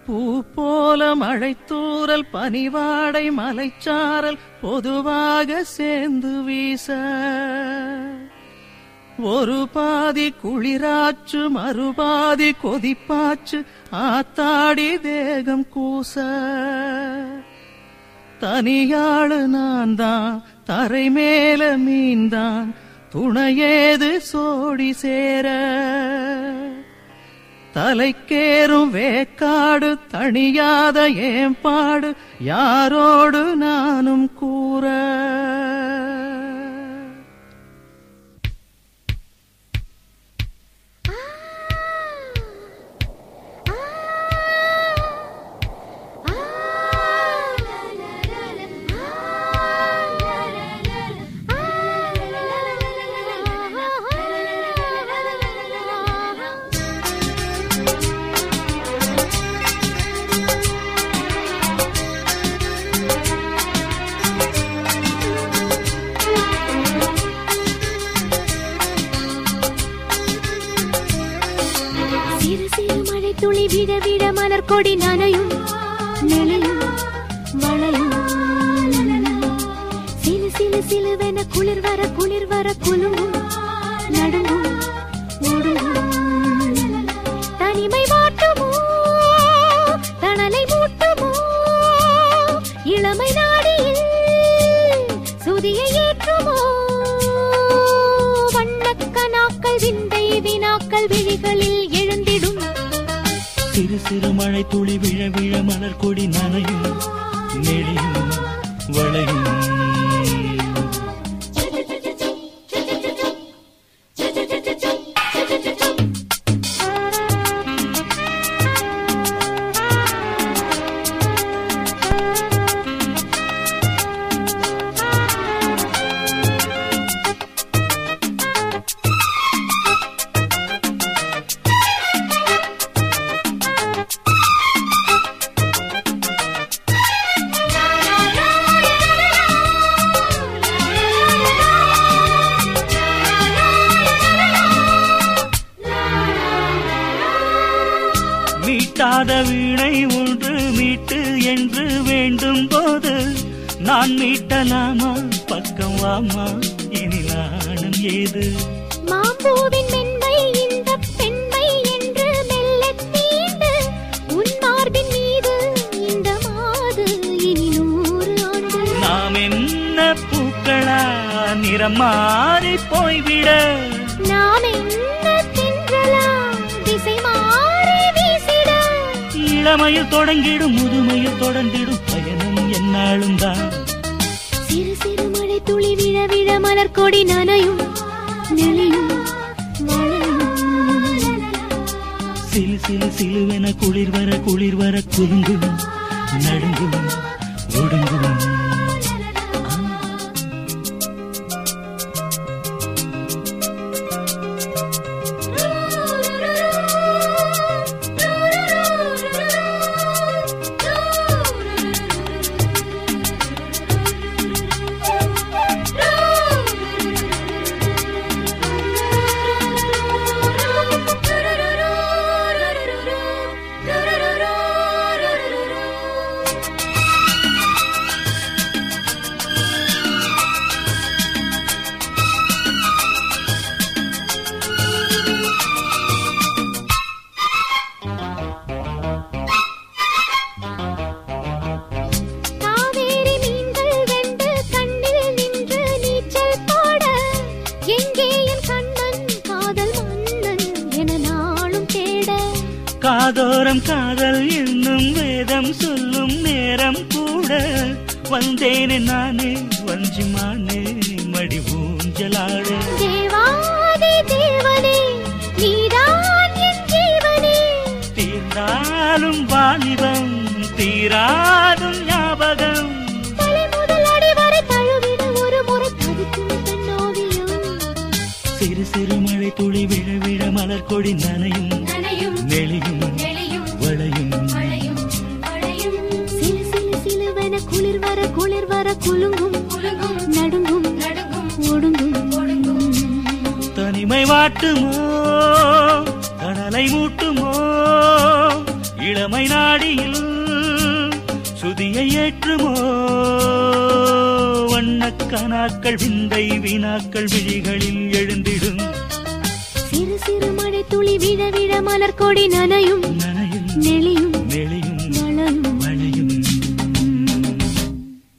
பூ போல மழைத்தூறல் பனிவாடை மலைச்சாரல் பொதுவாக சேர்ந்து வீச ஒரு பாதி குளிராச்சு மறுபாதி கொதிப்பாச்சு ஆத்தாடி தேகம் கூச தனியாளு நான் தான் தரை மேல மீன்தான் துணையேது சோடி சேர தலைக்கேறும் வேக்காடு தணியாத ஏம்பாடு யாரோடு நானும் கூற சிறு சிறு மழை துளி விட விட மலர் கொடி நனையும் நிலையும் வளையும் சிலு சிலு சிலுவென குளிர் வர குளிர் வர குலுங்கும் நடுங்கும் ஓடுங்கும் தனிமை வாட்டுமோ தணலை மூட்டுமோ இளமை நாடியில் சுதியை ஏற்றுமோ வண்ணக்கனாக்கள் விந்தை வினாக்கள் விழிகளில் எழுந்திடும் சிறு சிறு மழை துளி விழ விழ மலர் கொடி நனையும் நெளியும் வளையும் மீட்டாத வீணை ஒன்று மீட்டு என்று வேண்டும் போது நான் மீட்டலாமா பக்கம் வாமா இனி நாணம் ஏது மாம்பூவின் மென்மை இந்த பெண்மை என்று மெல்லத் தீண்டு உன் மார்பின் மீது இந்த மாது இனி நூறு ஆண்டு நாம் என்ன பூக்களா நிறம் மாறி போய்விட நாம் என்ன தென்றலா திசை மாறி வீசிட இளமையில் தொடங்கிடும் முதுமையில் தொடர்ந்திடும் பயணம் என்னாலும் தான் சிறு சிறு மழை துளி விழ விழ மலர் கொடி நனையும் நெளியும் வளையும் சிலு சிலு சிலுவென குளிர் வர குளிர் வர குலுங்கும் நடுங்கும் ஒடுங்கும் காவேரி மீன்கள் ரெண்டு கண்ணில் நின்று நீச்சல் போட எங்கே என் கண்ணன் காதல் மன்னன் என நாளும் தேட காதோரம் காதல் என்னும் வேதம் சொல்லும் நேரம் கூட வந்தேனே நானே வஞ்சிமானே மடி ஊஞ்சலாட தேவாதி தேவனே நீதான் என் ஜீவனே தீர்ந்தாலும் வாலிபம் தீராதும் ஞாபகம் தலை முதல் அடி வரை தழுவிட ஒரு முறை தவிக்கும் பெண்ணோவியம் சிறு சிறு மழை துளி விழ விழ மலர் கொடி நனையும் நனையும் நெளியும் நெளியும் வளையும் வளையும் வளையும் சிலு சிலு சிலுவென குளிர் வர குளிர் வர குலுங்கும் குலுங்கும் நடுங்கும் நடுங்கும் ஒடுங்கும் ஒடுங்கும் தனிமை வாட்டுமோ கடலை மூட்டுமோ இள இளமை நாடியில் சுதியை ஏற்றுமோ வண்ணக்கனாக்கள் விந்தை வினாக்கள் விழிகளில் எழுந்திடும் சிறு சிறு மழை துளி விழ விழ மலர் கொடி நனையும்